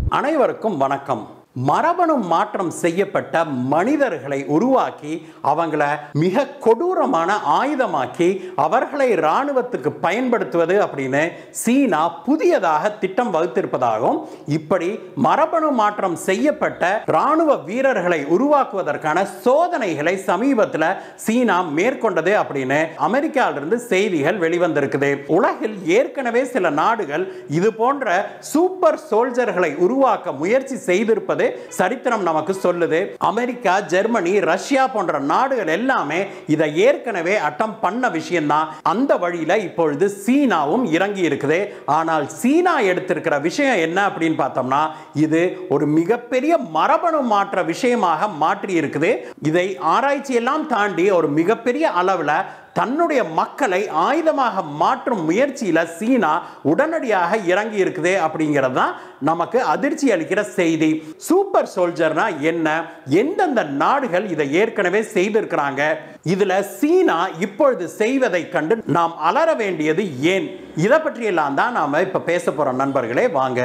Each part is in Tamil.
அனைவருக்கும் வணக்கம் மரபணு மாற்றம் செய்யப்பட்ட மனிதர்களை உருவாக்கி அவங்கள மிக கொடூரமான ஆயுதமாக்கி அவர்களை இராணுவத்துக்கு பயன்படுத்துவது அப்படின்னு சீனா புதியதாக திட்டம் வகுத்திருப்பதாகவும் இப்படி மரபணு மாற்றம் செய்யப்பட்ட இராணுவ வீரர்களை உருவாக்குவதற்கான சோதனைகளை சமீபத்தில் சீனா மேற்கொண்டது அப்படின்னு அமெரிக்காவிலிருந்து செய்திகள் வெளிவந்திருக்குது உலகில் ஏற்கனவே சில நாடுகள் இது போன்ற சூப்பர் சோல்ஜர்களை உருவாக்க முயற்சி செய்திருப்பது சரித்திரம் நமக்கு சொல்லுது அமெரிக்கா ஜெர்மனி ரஷ்யா போன்ற நாடுகள் எல்லாமே இதை ஏற்கனவே அட்டம் பண்ண விஷயம்தான் அந்த வழியில இப்பொழுது சீனாவும் இறங்கி இருக்குது ஆனால் சீனா எடுத்திருக்கிற விஷயம் என்ன அப்படின்னு பார்த்தோம்னா இது ஒரு மிகப்பெரிய மரபணு மாற்ற விஷயமாக மாற்றி இருக்குது இதை ஆராய்ச்சி எல்லாம் தாண்டி ஒரு மிகப்பெரிய அளவில் தன்னுடைய மக்களை ஆயுதமாக மாற்றும் முயற்சியில் சீனா உடனடியாக இறங்கி இருக்குது அப்படிங்கிறது தான் நமக்கு அதிர்ச்சி அளிக்கிற செய்தி சூப்பர் சோல்ஜர்னா என்ன எந்தெந்த நாடுகள் இதை ஏற்கனவே செய்திருக்கிறாங்க இதுல சீனா இப்பொழுது செய்வதை கண்டு நாம் அலற வேண்டியது ஏன் இதை பற்றியெல்லாம் தான் நாம இப்ப பேச போறோம் நண்பர்களே வாங்க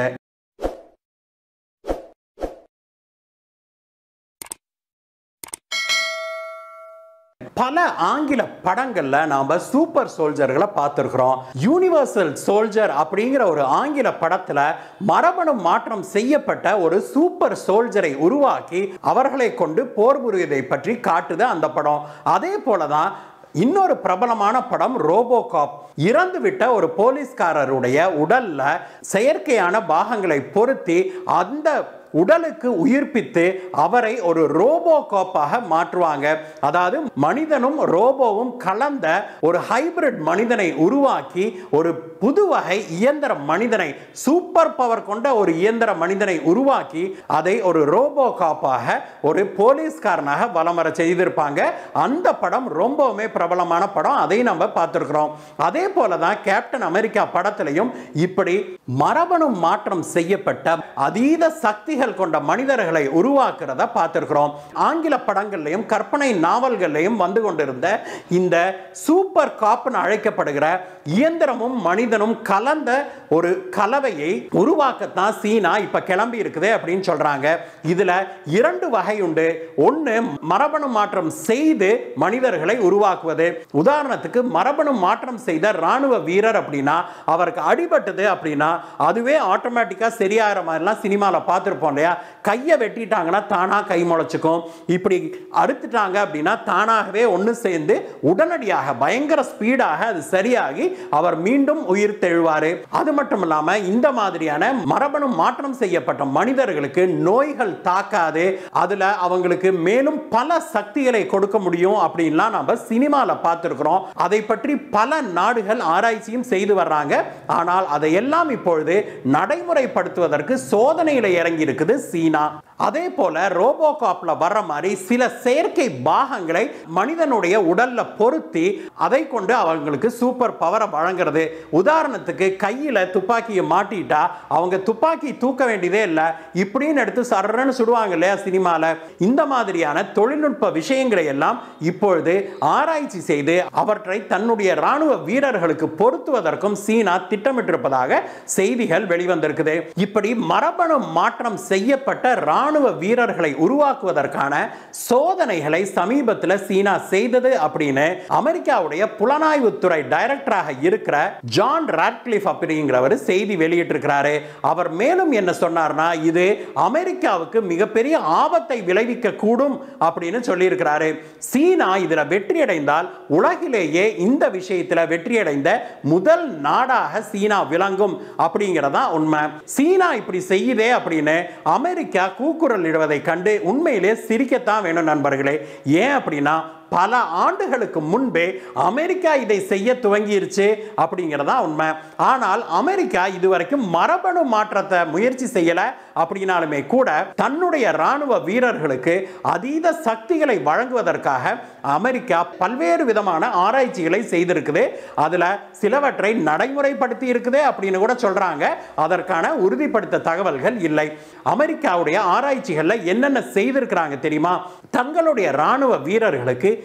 பல ஆங்கில படங்கள்ல நாம சூப்பர் சோல்ஜர்களை பார்த்துருக்கிறோம் யூனிவர்சல் சோல்ஜர் அப்படிங்கிற ஒரு ஆங்கில படத்துல மரபணு மாற்றம் செய்யப்பட்ட ஒரு சூப்பர் சோல்ஜரை உருவாக்கி அவர்களை கொண்டு போர் புரிவதை பற்றி காட்டுது அந்த படம் அதே போலதான் இன்னொரு பிரபலமான படம் ரோபோகாப் இறந்துவிட்ட ஒரு போலீஸ்காரருடைய உடல்ல செயற்கையான பாகங்களை பொருத்தி அந்த உடலுக்கு உயிர்ப்பித்து அவரை ஒரு ரோபோ கோப்பாக மாற்றுவாங்க அதாவது மனிதனும் ரோபோவும் கலந்த ஒரு ஹைபிரிட் மனிதனை உருவாக்கி ஒரு புது வகை இயந்திர மனிதனை சூப்பர் பவர் கொண்ட ஒரு இயந்திர மனிதனை உருவாக்கி அதை ஒரு ரோபோ காப்பாக ஒரு போலீஸ்காரனாக வலம் வர செய்திருப்பாங்க அந்த படம் ரொம்பவுமே பிரபலமான படம் அதை நம்ம பார்த்துருக்கிறோம் அதே போல தான் கேப்டன் அமெரிக்கா படத்திலையும் இப்படி மரபணு மாற்றம் செய்யப்பட்ட அதீத சக்திகள் கொண்ட மனிதர்களை உருவாக்குறத பார்த்திருக்கிறோம் ஆங்கில படங்கள்லையும் கற்பனை நாவல்கள்லையும் வந்து கொண்டிருந்த இந்த சூப்பர் காப்னு அழைக்கப்படுகிற இயந்திரமும் மனிதனும் கலந்த ஒரு கலவையை உருவாக்கத்தான் சீனா இப்ப கிளம்பி இருக்குது அப்படின்னு சொல்றாங்க இதுல இரண்டு வகை உண்டு ஒன்னு மரபணு மாற்றம் செய்து மனிதர்களை உருவாக்குவது உதாரணத்துக்கு மரபணு மாற்றம் செய்த ராணுவ வீரர் அப்படின்னா அவருக்கு அடிபட்டது அப்படின்னா அதுவே ஆட்டோமேட்டிக்கா சரியாகிற மாதிரிலாம் சினிமாவில் பார்த்துருப்போம் இல்லையா கையை வெட்டிட்டாங்கன்னா தானா கை முளைச்சுக்கும் இப்படி அறுத்துட்டாங்க அப்படின்னா தானாகவே ஒன்று சேர்ந்து உடனடியாக பயங்கர ஸ்பீடாக அது சரியாகி அவர் மீண்டும் உயிர் தெழுவார் அது மட்டும் இல்லாமல் இந்த மாதிரியான மரபணு மாற்றம் செய்யப்பட்ட மனிதர்களுக்கு நோய்கள் தாக்காது அதில் அவங்களுக்கு மேலும் பல சக்திகளை கொடுக்க முடியும் அப்படின்லாம் நம்ம சினிமாவில் பார்த்துருக்குறோம் அதை பற்றி பல நாடுகள் ஆராய்ச்சியும் செய்து வர்றாங்க ஆனால் அதையெல்லாம் இப்பொழுது நடைமுறைப்படுத்துவதற்கு சோதனையில் இறங்கி இருக்குது சீனா அதே போல ரோபோகாப்ல வர்ற மாதிரி சில செயற்கை பாகங்களை மனிதனுடைய உடல்ல பொருத்தி அதை கொண்டு அவங்களுக்கு சூப்பர் பவரை வழங்குறது உதாரணத்துக்கு கையில துப்பாக்கியை மாட்டிட்டா அவங்க துப்பாக்கி தூக்க வேண்டியதே இல்லை இப்படின்னு எடுத்து சர்றன்னு சுடுவாங்க இல்லையா சினிமால இந்த மாதிரியான தொழில்நுட்ப விஷயங்களை எல்லாம் இப்பொழுது ஆராய்ச்சி செய்து அவற்றை தன்னுடைய ராணுவ வீரர்களுக்கு பொருத்துவதற்கும் சீனா திட்டமிட்டிருப்பதாக செய்திகள் வெளிவந்திருக்குது இப்படி மரபணு மாற்றம் செய்யப்பட்ட ராணுவ வீரர்களை உருவாக்குவதற்கான சோதனைகளை சமீபத்தில் சீனா செய்தது அப்படின்னு அமெரிக்காவுடைய புலனாய்வுத்துறை டைரக்டராக இருக்கிற ஜான் ராட்கிளிஃப் அப்படிங்கிறவர் செய்தி வெளியிட்டிருக்கிறாரு அவர் மேலும் என்ன சொன்னார்னா இது அமெரிக்காவுக்கு மிகப்பெரிய ஆபத்தை விளைவிக்க கூடும் அப்படின்னு சொல்லியிருக்கிறாரு சீனா இதுல வெற்றி அடைந்தால் உலகிலேயே இந்த விஷயத்தில் வெற்றியடைந்த முதல் நாடாக சீனா விளங்கும் அப்படிங்கிறதா உண்மை சீனா இப்படி செய்யுதே அப்படின்னு அமெரிக்கா கூக்குரல் இடுவதை கண்டு உண்மையிலே சிரிக்கத்தான் வேணும் நண்பர்களே ஏன் அப்படின்னா பல ஆண்டுகளுக்கு முன்பே அமெரிக்கா இதை செய்ய துவங்கிருச்சு அப்படிங்கிறதா உண்மை ஆனால் அமெரிக்கா இதுவரைக்கும் மரபணு மாற்றத்தை முயற்சி செய்யல அப்படின்னாலுமே கூட தன்னுடைய ராணுவ வீரர்களுக்கு அதீத சக்திகளை வழங்குவதற்காக அமெரிக்கா பல்வேறு விதமான ஆராய்ச்சிகளை செய்திருக்குது அதுல சிலவற்றை நடைமுறைப்படுத்தி இருக்குது அப்படின்னு கூட சொல்றாங்க அதற்கான உறுதிப்படுத்த தகவல்கள் இல்லை அமெரிக்காவுடைய ஆராய்ச்சிகள்ல என்னென்ன செய்திருக்கிறாங்க தெரியுமா தங்களுடைய ராணுவ வீரர்களுக்கு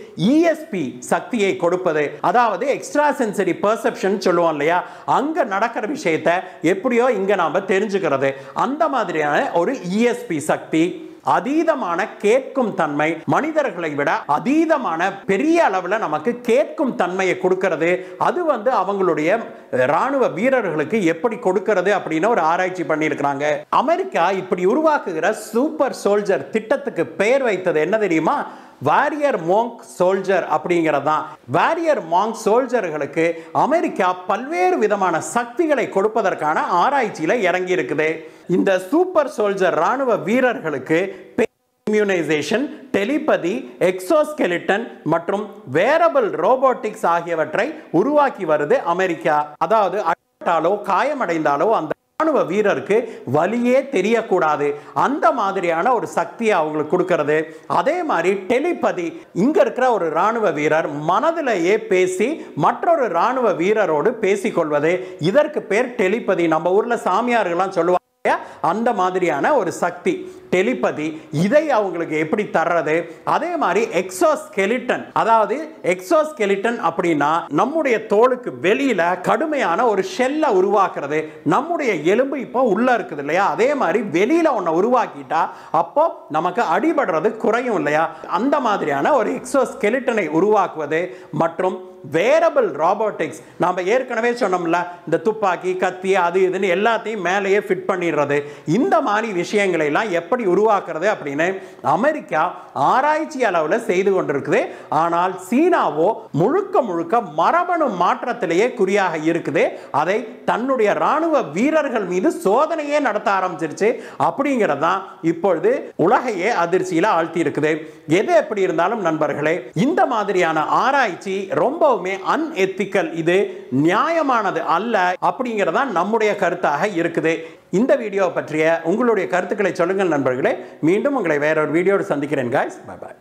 இஎஸ்பி சக்தியை கொடுப்பது அதாவது எக்ஸ்ட்ரா சென்சரி பெர்செப்ஷன் சொல்லுவோம் இல்லையா அங்க நடக்கிற விஷயத்தை எப்படியோ இங்க நாம தெரிஞ்சுக்கிறது அந்த மாதிரியான ஒரு இஎஸ்பி சக்தி அதீதமான கேட்கும் தன்மை மனிதர்களை விட அதீதமான பெரிய அளவுல நமக்கு கேட்கும் தன்மையை கொடுக்கிறது அது வந்து அவங்களுடைய ராணுவ வீரர்களுக்கு எப்படி கொடுக்கிறது அப்படின்னு ஒரு ஆராய்ச்சி பண்ணியிருக்கிறாங்க அமெரிக்கா இப்படி உருவாக்குகிற சூப்பர் சோல்ஜர் திட்டத்துக்கு பெயர் வைத்தது என்ன தெரியுமா வாரியர் மோங்க் சோல்ஜர் அப்படிங்கிறது தான் வாரியர் மாங்க் சோல்ஜர்களுக்கு அமெரிக்கா பல்வேறு விதமான சக்திகளை கொடுப்பதற்கான ஆராய்ச்சியில இறங்கி இருக்குது இந்த சூப்பர் சோல்ஜர் ராணுவ வீரர்களுக்கு இம்யூனைசேஷன் டெலிபதி எக்ஸோஸ்கெலிட்டன் மற்றும் வேரபிள் ரோபோட்டிக்ஸ் ஆகியவற்றை உருவாக்கி வருது அமெரிக்கா அதாவது அடிபட்டாலோ காயமடைந்தாலோ அந்த ராணுவ வீரருக்கு வலியே தெரியக்கூடாது அந்த மாதிரியான ஒரு சக்தியை அவங்களுக்கு கொடுக்கறது அதே மாதிரி டெலிபதி இங்க இருக்கிற ஒரு ராணுவ வீரர் மனதிலேயே பேசி மற்றொரு ராணுவ வீரரோடு பேசிக்கொள்வது இதற்கு பேர் டெலிபதி நம்ம ஊர்ல சாமியார்கள்லாம் சொல்லுவாங்க அந்த மாதிரியான ஒரு சக்தி டெலிபதி இதை அவங்களுக்கு எப்படி தர்றது அதே மாதிரி எக்ஸோஸ்கெலிட்டன் அதாவது எக்ஸோஸ்கெலிட்டன் அப்படின்னா நம்முடைய தோலுக்கு வெளியில கடுமையான ஒரு ஷெல்லை உருவாக்குறது நம்முடைய எலும்பு இப்போ உள்ள இருக்குது இல்லையா அதே மாதிரி வெளியில ஒன்றை உருவாக்கிட்டா அப்போ நமக்கு அடிபடுறது குறையும் இல்லையா அந்த மாதிரியான ஒரு எக்ஸோஸ்கெலிட்டனை உருவாக்குவது மற்றும் வேரபிள் ராபோட்டிக்ஸ் நாம் ஏற்கனவே சொன்னோம்ல இந்த துப்பாக்கி கத்தி அது இதுன்னு எல்லாத்தையும் மேலேயே ஃபிட் பண்ணிடுறது இந்த மாதிரி விஷயங்களை எல்லாம் எப்படி உருவாக்குறது அப்படின்னு அமெரிக்கா ஆராய்ச்சி அளவில் செய்து கொண்டிருக்குது ஆனால் சீனாவோ முழுக்க முழுக்க மரபணு மாற்றத்திலேயே குறியாக இருக்குது அதை தன்னுடைய ராணுவ வீரர்கள் மீது சோதனையே நடத்த ஆரம்பிச்சிருச்சு அப்படிங்கிறது தான் இப்பொழுது உலகையே அதிர்ச்சியில் ஆழ்த்தி இருக்குது எது எப்படி இருந்தாலும் நண்பர்களே இந்த மாதிரியான ஆராய்ச்சி ரொம்பவுமே அன்எத்திக்கல் இது நியாயமானது அல்ல அப்படிங்கிறதா நம்முடைய கருத்தாக இருக்குது இந்த வீடியோ பற்றிய உங்களுடைய கருத்துக்களை சொல்லுங்கள் நண்பர்களே மீண்டும் உங்களை வேற ஒரு வீடியோடு சந்திக்கிறேன் காய்ஸ் பை பாய்